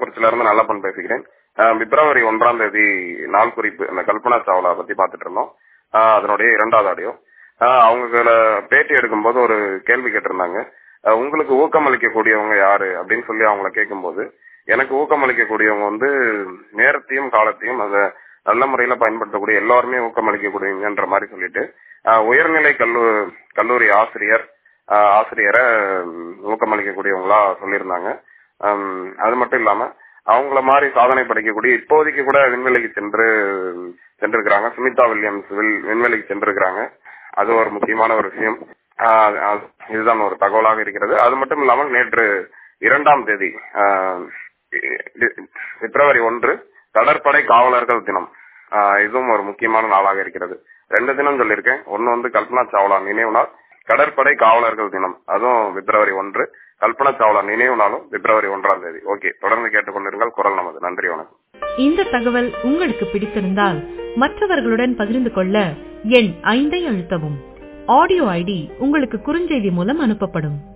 கள்ளக்குறிச்சியில இருந்து நல்லப்பன் பேசுகிறேன் ஆஹ் பிப்ரவரி ஒன்றாம் தேதி நாள் குறிப்பு இந்த கல்பனா சாவ்லா பத்தி பாத்துட்டு இருந்தோம் ஆஹ் அதனுடைய இரண்டாவது ஆடியோ அவங்க பேட்டி எடுக்கும்போது ஒரு கேள்வி கேட்டிருந்தாங்க ஆஹ் உங்களுக்கு ஊக்கம் அளிக்கக்கூடியவங்க யாரு அப்படின்னு சொல்லி அவங்கள கேட்கும்போது எனக்கு ஊக்கம் அளிக்கக்கூடியவங்க வந்து நேரத்தையும் காலத்தையும் அதை நல்ல முறையில பயன்படுத்தக்கூடிய எல்லாருமே ஊக்கம் அளிக்கக்கூடியவங்கன்ற மாதிரி சொல்லிட்டு ஆஹ் உயர்நிலை கல்லூ கல்லூரி ஆசிரியர் ஆஹ் ஆசிரியரை உம், ஊக்கம் அளிக்கக்கூடியவங்களா சொல்லியிருந்தாங்க ஆம், அது மட்டும் இல்லாம அவங்கள மாதிரி சாதனை படைக்கக்கூடிய இப்போதைக்கு கூட விண்வெளிக்கு சென்று சென்றிருக்கிறாங்க சுமிதா வில்லியம்ஸ் வில்- விண்வெளிக்கு சென்றிருக்கிறாங்க அது ஒரு முக்கியமான ஒரு விஷயம் ஆஹ் அது- இதுதான் ஒரு தகவலாக இருக்கிறது அது மட்டும் இல்லாமல் நேற்று இரண்டாம் தேதி ஆஹ் டி- பிப்ரவரி ஒன்று கடற்படை காவலர்கள் தினம் ஆஹ் இதுவும் ஒரு முக்கியமான நாளாக இருக்கிறது ரெண்டு தினம் சொல்லியிருக்கேன் ஒன்னு வந்து கல்பனா சாவ்லா நினைவு நாள் கடற்படை காவலர்கள் தினம் அதுவும் பிப்ரவரி ஒன்று கல்பனா சாவ்லா நினைவு நாளும் பிப்ரவரி ஒன்றாம் தேதி ஓகே தொடர்ந்து கேட்டுக்கொண்டிருங்கள் குரல் நமது நன்றி வணக்கம் இந்த தகவல் உங்களுக்கு பிடித்திருந்தால் மற்றவர்களுடன் பகிர்ந்து கொள்ள எண் ஐந்தை அழுத்தவும் ஆடியோ ஐடி உங்களுக்கு குறுஞ்செய்தி மூலம் அனுப்பப்படும்